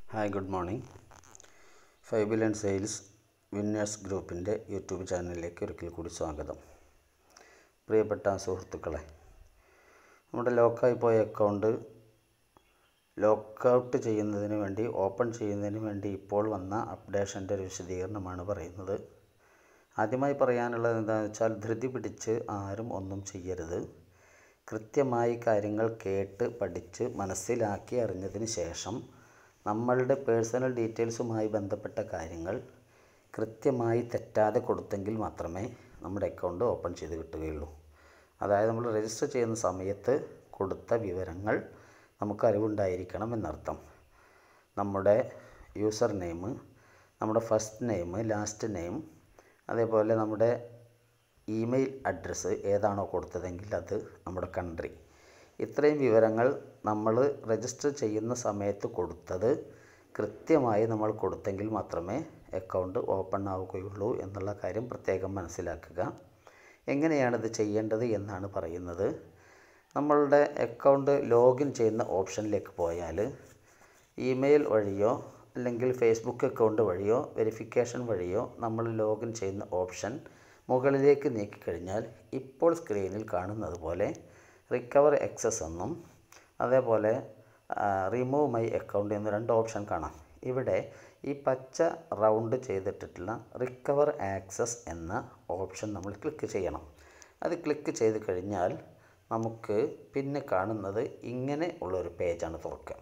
hi good morning five billion sales winners ഗ്രൂപ്പിൻ്റെ YouTube ചാനലിലേക്ക് ഒരിക്കൽ കൂടി സ്വാഗതം പ്രിയപ്പെട്ട സുഹൃത്തുക്കളെ നമ്മുടെ ലോക്കായി പോയ അക്കൗണ്ട് ലോക്കൗട്ട് ചെയ്യുന്നതിന് വേണ്ടി ഓപ്പൺ ചെയ്യുന്നതിന് വേണ്ടി ഇപ്പോൾ വന്ന അപ്ഡേഷൻ്റെ ഒരു വിശദീകരണമാണ് പറയുന്നത് ആദ്യമായി പറയാനുള്ളത് എന്താണെന്ന് വെച്ചാൽ ധൃതി പിടിച്ച് ആരും ഒന്നും ചെയ്യരുത് കൃത്യമായി കാര്യങ്ങൾ കേട്ട് പഠിച്ച് മനസ്സിലാക്കി അറിഞ്ഞതിന് ശേഷം നമ്മളുടെ പേഴ്സണൽ ഡീറ്റെയിൽസുമായി ബന്ധപ്പെട്ട കാര്യങ്ങൾ കൃത്യമായി തെറ്റാതെ കൊടുത്തെങ്കിൽ മാത്രമേ നമ്മുടെ അക്കൗണ്ട് ഓപ്പൺ ചെയ്ത് കിട്ടുകയുള്ളൂ അതായത് നമ്മൾ രജിസ്റ്റർ ചെയ്യുന്ന സമയത്ത് കൊടുത്ത വിവരങ്ങൾ നമുക്ക് അറിവുണ്ടായിരിക്കണം എന്നർത്ഥം നമ്മുടെ യൂസർ നെയിം നമ്മുടെ ഫസ്റ്റ് നെയിം ലാസ്റ്റ് നെയിം അതേപോലെ നമ്മുടെ ഇമെയിൽ അഡ്രസ്സ് ഏതാണോ കൊടുത്തതെങ്കിൽ അത് നമ്മുടെ കൺട്രി ഇത്രയും വിവരങ്ങൾ നമ്മൾ രജിസ്റ്റർ ചെയ്യുന്ന സമയത്ത് കൊടുത്തത് കൃത്യമായി നമ്മൾ കൊടുത്തെങ്കിൽ മാത്രമേ അക്കൗണ്ട് ഓപ്പൺ ആവുകയുള്ളൂ എന്നുള്ള കാര്യം പ്രത്യേകം മനസ്സിലാക്കുക എങ്ങനെയാണിത് ചെയ്യേണ്ടത് എന്നാണ് പറയുന്നത് നമ്മളുടെ അക്കൗണ്ട് ലോഗിൻ ചെയ്യുന്ന ഓപ്ഷനിലേക്ക് പോയാൽ ഇമെയിൽ വഴിയോ അല്ലെങ്കിൽ ഫേസ്ബുക്ക് അക്കൗണ്ട് വഴിയോ വെരിഫിക്കേഷൻ വഴിയോ നമ്മൾ ലോഗിൻ ചെയ്യുന്ന ഓപ്ഷൻ മുകളിലേക്ക് നീക്കിക്കഴിഞ്ഞാൽ ഇപ്പോൾ സ്ക്രീനിൽ കാണുന്നത് പോലെ റിക്കവർ എക്സസ് എന്നും അതേപോലെ റിമൂവ് മൈ അക്കൗണ്ട് എന്ന രണ്ട് ഓപ്ഷൻ കാണാം ഇവിടെ ഈ പച്ച റൗണ്ട് ചെയ്തിട്ടുള്ള റിക്കവർ ആക്സസ് എന്ന ഓപ്ഷൻ നമ്മൾ ക്ലിക്ക് ചെയ്യണം അത് ക്ലിക്ക് ചെയ്ത് കഴിഞ്ഞാൽ നമുക്ക് പിന്നെ കാണുന്നത് ഇങ്ങനെ ഉള്ളൊരു പേജാണ് തുറക്കുക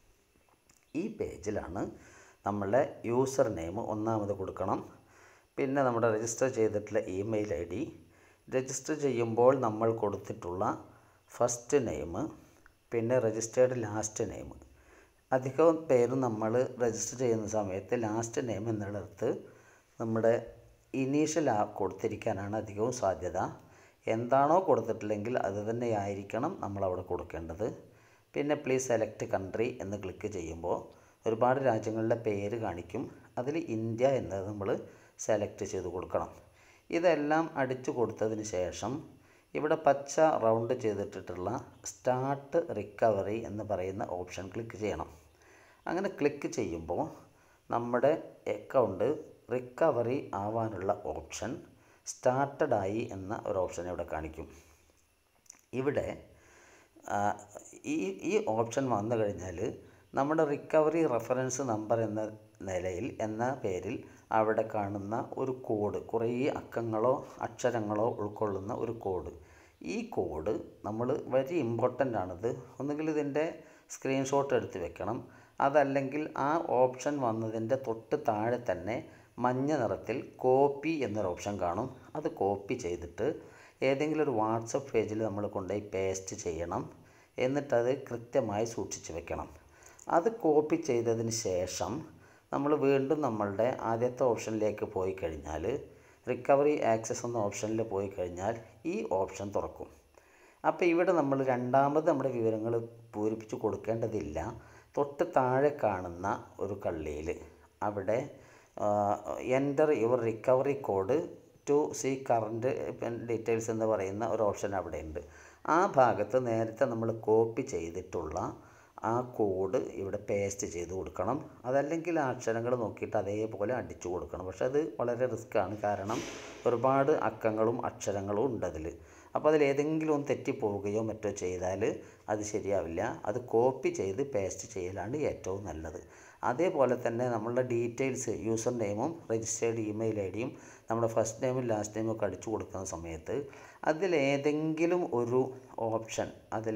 ഈ പേജിലാണ് നമ്മളുടെ യൂസർ നെയിം ഒന്നാമത് കൊടുക്കണം പിന്നെ നമ്മുടെ രജിസ്റ്റർ ചെയ്തിട്ടുള്ള ഇമെയിൽ ഐ ഡി രജിസ്റ്റർ ചെയ്യുമ്പോൾ നമ്മൾ കൊടുത്തിട്ടുള്ള ഫസ്റ്റ് നെയിം പിന്നെ രജിസ്റ്റേർഡ് ലാസ്റ്റ് നെയിം അധികം പേരും നമ്മൾ രജിസ്റ്റർ ചെയ്യുന്ന സമയത്ത് ലാസ്റ്റ് നെയിം എന്നുള്ളിടത്ത് നമ്മുടെ ഇനീഷ്യൽ ആ കൊടുത്തിരിക്കാനാണ് അധികവും സാധ്യത എന്താണോ കൊടുത്തിട്ടില്ലെങ്കിൽ അത് തന്നെയായിരിക്കണം നമ്മളവിടെ കൊടുക്കേണ്ടത് പിന്നെ പ്ലീസ് സെലക്ട് കൺട്രി എന്ന് ക്ലിക്ക് ചെയ്യുമ്പോൾ ഒരുപാട് രാജ്യങ്ങളുടെ പേര് കാണിക്കും അതിൽ ഇന്ത്യ എന്നത് നമ്മൾ സെലക്ട് ചെയ്ത് കൊടുക്കണം ഇതെല്ലാം അടിച്ചു കൊടുത്തതിന് ശേഷം ഇവിടെ പച്ച റൗണ്ട് ചെയ്തിട്ടുള്ള സ്റ്റാർട്ട് റിക്കവറി എന്ന് പറയുന്ന ഓപ്ഷൻ ക്ലിക്ക് ചെയ്യണം അങ്ങനെ ക്ലിക്ക് ചെയ്യുമ്പോൾ നമ്മുടെ അക്കൗണ്ട് റിക്കവറി ആവാനുള്ള ഓപ്ഷൻ സ്റ്റാർട്ടഡ് ആയി എന്ന ഒരു ഓപ്ഷൻ ഇവിടെ കാണിക്കും ഇവിടെ ഈ ഈ ഓപ്ഷൻ വന്നു കഴിഞ്ഞാൽ നമ്മുടെ റിക്കവറി റെഫറൻസ് നമ്പർ എന്ന നിലയിൽ എന്ന പേരിൽ അവിടെ കാണുന്ന ഒരു കോഡ് കുറേ അക്കങ്ങളോ അക്ഷരങ്ങളോ ഉൾക്കൊള്ളുന്ന ഒരു കോഡ് ഈ കോഡ് നമ്മൾ വെരി ഇമ്പോർട്ടൻ്റ് ആണിത് ഒന്നുകിൽ ഇതിൻ്റെ സ്ക്രീൻഷോട്ട് എടുത്ത് വെക്കണം അതല്ലെങ്കിൽ ആ ഓപ്ഷൻ വന്നതിൻ്റെ തൊട്ട് താഴെ തന്നെ മഞ്ഞ നിറത്തിൽ കോപ്പി എന്നൊരു ഓപ്ഷൻ കാണും അത് കോപ്പി ചെയ്തിട്ട് ഏതെങ്കിലും ഒരു വാട്സപ്പ് പേജിൽ നമ്മൾ കൊണ്ടുപോയി പേസ്റ്റ് ചെയ്യണം എന്നിട്ടത് കൃത്യമായി സൂക്ഷിച്ച് വെക്കണം അത് കോപ്പി ചെയ്തതിന് ശേഷം നമ്മൾ വീണ്ടും നമ്മളുടെ ആദ്യത്തെ ഓപ്ഷനിലേക്ക് പോയി കഴിഞ്ഞാൽ റിക്കവറി ആക്സസ് എന്ന ഓപ്ഷനിൽ പോയി കഴിഞ്ഞാൽ ഈ ഓപ്ഷൻ തുറക്കും അപ്പോൾ ഇവിടെ നമ്മൾ രണ്ടാമത് നമ്മുടെ വിവരങ്ങൾ പൂരിപ്പിച്ച് കൊടുക്കേണ്ടതില്ല തൊട്ട് താഴെ കാണുന്ന ഒരു കള്ളിയിൽ അവിടെ enter your recovery code to see current details എന്ന് പറയുന്ന ഒരു ഓപ്ഷൻ അവിടെ ഉണ്ട് ആ ഭാഗത്ത് നേരത്തെ നമ്മൾ കോപ്പി ചെയ്തിട്ടുള്ള ആ കോഡ് ഇവിടെ പേസ്റ്റ് ചെയ്ത് കൊടുക്കണം അതല്ലെങ്കിൽ ആ അക്ഷരങ്ങൾ നോക്കിയിട്ട് അതേപോലെ അടിച്ചു കൊടുക്കണം പക്ഷെ അത് വളരെ റിസ്ക്കാണ് കാരണം ഒരുപാട് അക്കങ്ങളും അക്ഷരങ്ങളും ഉണ്ട് അതിൽ അപ്പോൾ അതിൽ ഏതെങ്കിലും ഒന്ന് തെറ്റിപ്പോവുകയോ മറ്റോ ചെയ്താൽ അത് ശരിയാവില്ല അത് കോപ്പി ചെയ്ത് പേസ്റ്റ് ചെയ്യലാണ് ഏറ്റവും നല്ലത് അതേപോലെ തന്നെ നമ്മളുടെ ഡീറ്റെയിൽസ് യൂസർ നെയിമും രജിസ്റ്റേർഡ് ഇമെയിൽ ഐ ഡിയും നമ്മുടെ ഫസ്റ്റ് നെയിമും ലാസ്റ്റ് നെയിമും ഒക്കെ അടിച്ചു കൊടുക്കുന്ന സമയത്ത് അതിലേതെങ്കിലും ഒരു ഓപ്ഷൻ അതിൽ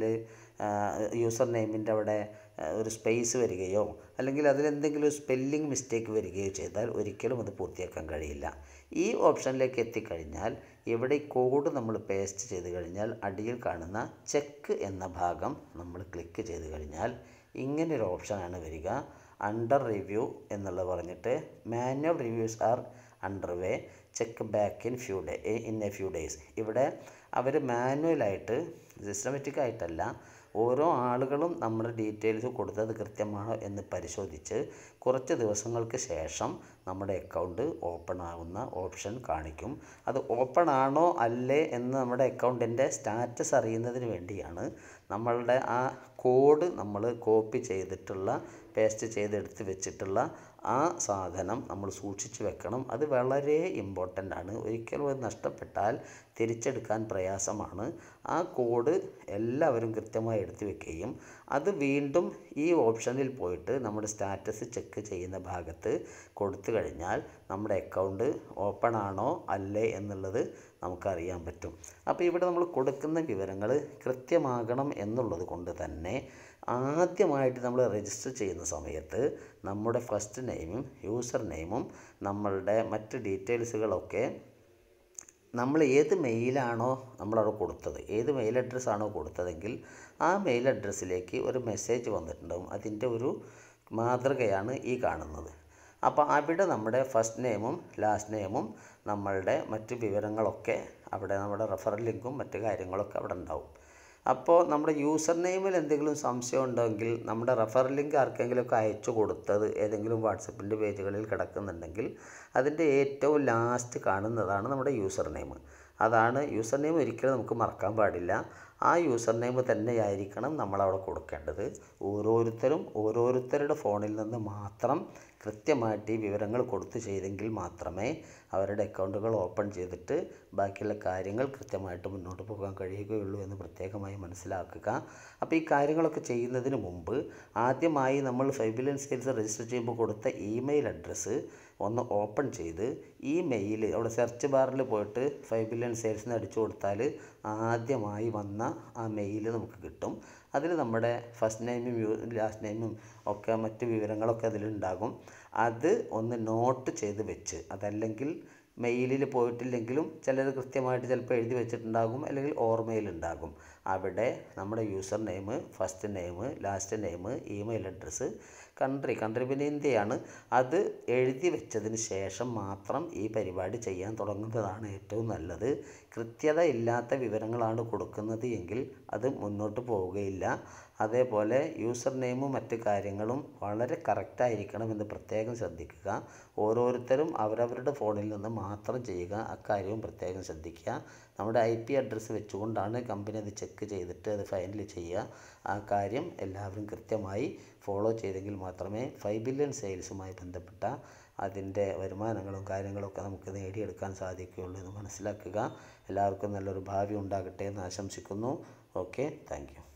യൂസർ നെയിമിൻ്റെ അവിടെ ഒരു സ്പേസ് വരികയോ അല്ലെങ്കിൽ അതിലെന്തെങ്കിലും സ്പെല്ലിംഗ് മിസ്റ്റേക്ക് വരികയോ ചെയ്താൽ ഒരിക്കലും അത് പൂർത്തിയാക്കാൻ കഴിയില്ല ഈ ഓപ്ഷനിലേക്ക് എത്തിക്കഴിഞ്ഞാൽ ഇവിടെ കോഡ് നമ്മൾ പേസ്റ്റ് ചെയ്ത് കഴിഞ്ഞാൽ അടിയിൽ കാണുന്ന ചെക്ക് എന്ന ഭാഗം നമ്മൾ ക്ലിക്ക് ചെയ്ത് കഴിഞ്ഞാൽ ഇങ്ങനൊരു ഓപ്ഷനാണ് വരിക അണ്ടർ റിവ്യൂ എന്നുള്ളത് പറഞ്ഞിട്ട് manual reviews are under way check back in few day in a few days ഇവിടെ അവർ മാനുവലായിട്ട് സിസ്റ്റമാറ്റിക് ആയിട്ടല്ല ഓരോ ആളുകളും നമ്മുടെ ഡീറ്റെയിൽസ് കൊടുത്തത് കൃത്യമാണോ എന്ന് പരിശോധിച്ച് കുറച്ച് ദിവസങ്ങൾക്ക് ശേഷം നമ്മുടെ അക്കൗണ്ട് ഓപ്പൺ ആകുന്ന ഓപ്ഷൻ കാണിക്കും അത് ഓപ്പൺ ആണോ അല്ലേ എന്ന് നമ്മുടെ അക്കൗണ്ടിൻ്റെ സ്റ്റാറ്റസ് അറിയുന്നതിന് വേണ്ടിയാണ് നമ്മളുടെ ആ കോഡ് നമ്മൾ കോപ്പി ചെയ്തിട്ടുള്ള പേസ്റ്റ് ചെയ്തെടുത്ത് വെച്ചിട്ടുള്ള ആ സാധനം നമ്മൾ സൂക്ഷിച്ച് വെക്കണം അത് വളരെ ഇമ്പോർട്ടൻ്റ് ആണ് ഒരിക്കലും അത് നഷ്ടപ്പെട്ടാൽ തിരിച്ചെടുക്കാൻ പ്രയാസമാണ് ആ കോഡ് എല്ലാവരും കൃത്യമായി എടുത്ത് വെക്കുകയും അത് വീണ്ടും ഈ ഓപ്ഷനിൽ പോയിട്ട് നമ്മുടെ സ്റ്റാറ്റസ് ചെക്ക് ചെയ്യുന്ന ഭാഗത്ത് കൊടുത്തു കഴിഞ്ഞാൽ നമ്മുടെ അക്കൗണ്ട് ഓപ്പൺ ആണോ അല്ലേ എന്നുള്ളത് നമുക്കറിയാൻ പറ്റും അപ്പോൾ ഇവിടെ നമ്മൾ കൊടുക്കുന്ന വിവരങ്ങൾ കൃത്യമാകണം എന്നുള്ളത് കൊണ്ട് തന്നെ ആദ്യമായിട്ട് നമ്മൾ രജിസ്റ്റർ ചെയ്യുന്ന സമയത്ത് നമ്മുടെ ഫസ്റ്റ് നെയിമും യൂസർ നെയിമും നമ്മളുടെ മറ്റ് ഡീറ്റെയിൽസുകളൊക്കെ നമ്മൾ ഏത് മെയിലാണോ നമ്മളവിടെ കൊടുത്തത് ഏത് മെയിൽ അഡ്രസ്സാണോ കൊടുത്തതെങ്കിൽ ആ മെയിൽ അഡ്രസ്സിലേക്ക് ഒരു മെസ്സേജ് വന്നിട്ടുണ്ടാവും അതിൻ്റെ ഒരു മാതൃകയാണ് ഈ കാണുന്നത് അപ്പോൾ അവിടെ നമ്മുടെ ഫസ്റ്റ് നെയിമും ലാസ്റ്റ് നെയിമും നമ്മളുടെ മറ്റ് വിവരങ്ങളൊക്കെ അവിടെ നമ്മുടെ റെഫറൽ ലിങ്കും മറ്റു കാര്യങ്ങളൊക്കെ അവിടെ ഉണ്ടാവും അപ്പോൾ നമ്മുടെ യൂസർ നെയിമിൽ എന്തെങ്കിലും സംശയം ഉണ്ടെങ്കിൽ നമ്മുടെ റെഫറൽ ലിങ്ക് ആർക്കെങ്കിലുമൊക്കെ അയച്ചു കൊടുത്തത് ഏതെങ്കിലും വാട്സപ്പിൻ്റെ പേജുകളിൽ കിടക്കുന്നുണ്ടെങ്കിൽ അതിൻ്റെ ഏറ്റവും ലാസ്റ്റ് കാണുന്നതാണ് നമ്മുടെ യൂസർ നെയിം അതാണ് യൂസർ നെയിം ഒരിക്കലും നമുക്ക് മറക്കാൻ പാടില്ല ആ യൂസർ നെയിം തന്നെയായിരിക്കണം നമ്മളവിടെ കൊടുക്കേണ്ടത് ഓരോരുത്തരും ഓരോരുത്തരുടെ ഫോണിൽ നിന്ന് മാത്രം കൃത്യമായിട്ട് ഈ വിവരങ്ങൾ കൊടുത്തു ചെയ്തെങ്കിൽ മാത്രമേ അവരുടെ അക്കൗണ്ടുകൾ ഓപ്പൺ ചെയ്തിട്ട് ബാക്കിയുള്ള കാര്യങ്ങൾ കൃത്യമായിട്ട് മുന്നോട്ട് പോകാൻ കഴിയുകയുള്ളൂ എന്ന് പ്രത്യേകമായി മനസ്സിലാക്കുക അപ്പോൾ ഈ കാര്യങ്ങളൊക്കെ ചെയ്യുന്നതിന് മുമ്പ് ആദ്യമായി നമ്മൾ ഫൈവ് ബില്യൺ സെയിൽസ് രജിസ്റ്റർ ചെയ്യുമ്പോൾ കൊടുത്ത ഇമെയിൽ അഡ്രസ്സ് ഒന്ന് ഓപ്പൺ ചെയ്ത് ഈ മെയിൽ അവിടെ സെർച്ച് ബാറിൽ പോയിട്ട് ഫൈവ് ബില്യൺ സെയിൽസ് എന്ന് അടിച്ചു കൊടുത്താൽ ആദ്യമായി വന്ന ആ മെയിൽ നമുക്ക് കിട്ടും അതിൽ നമ്മുടെ ഫസ്റ്റ് നെയിമും ലാസ്റ്റ് നെയിമും ഒക്കെ മറ്റ് വിവരങ്ങളൊക്കെ അതിലുണ്ടാകും അത് ഒന്ന് നോട്ട് ചെയ്ത് വെച്ച് അതല്ലെങ്കിൽ മെയിലിൽ പോയിട്ടില്ലെങ്കിലും ചിലർ കൃത്യമായിട്ട് ചിലപ്പോൾ എഴുതി വെച്ചിട്ടുണ്ടാകും അല്ലെങ്കിൽ ഓർമ്മയിലുണ്ടാകും അവിടെ നമ്മുടെ user name first name last name email address country country പിന്നെ ഇന്ത്യയാണ് അത് എഴുതി വെച്ചതിന് ശേഷം മാത്രം ഈ പരിപാടി ചെയ്യാൻ തുടങ്ങുന്നതാണ് ഏറ്റവും നല്ലത് കൃത്യത ഇല്ലാത്ത വിവരങ്ങളാണ് കൊടുക്കുന്നത് എങ്കിൽ അത് മുന്നോട്ട് പോവുകയില്ല അതേപോലെ യൂസർ നെയിമും മറ്റ് കാര്യങ്ങളും വളരെ കറക്റ്റായിരിക്കണം എന്ന് പ്രത്യേകം ശ്രദ്ധിക്കുക ഓരോരുത്തരും അവരവരുടെ ഫോണിൽ നിന്ന് മാത്രം ചെയ്യുക അക്കാര്യവും പ്രത്യേകം ശ്രദ്ധിക്കുക നമ്മുടെ ഐ പി അഡ്രസ്സ് വെച്ചുകൊണ്ടാണ് കമ്പനി അത് ചെക്ക് ചെയ്തിട്ട് അത് ഫൈനൽ ചെയ്യുക ആ കാര്യം എല്ലാവരും കൃത്യമായി ഫോളോ ചെയ്തെങ്കിൽ മാത്രമേ ഫൈവ് ബില്യൺ സെയിൽസുമായി ബന്ധപ്പെട്ട അതിൻ്റെ വരുമാനങ്ങളും കാര്യങ്ങളൊക്കെ നമുക്ക് നേടിയെടുക്കാൻ സാധിക്കുകയുള്ളൂ എന്ന് മനസ്സിലാക്കുക എല്ലാവർക്കും നല്ലൊരു ഭാവി ഉണ്ടാകട്ടെ എന്ന് ആശംസിക്കുന്നു ഓക്കെ താങ്ക്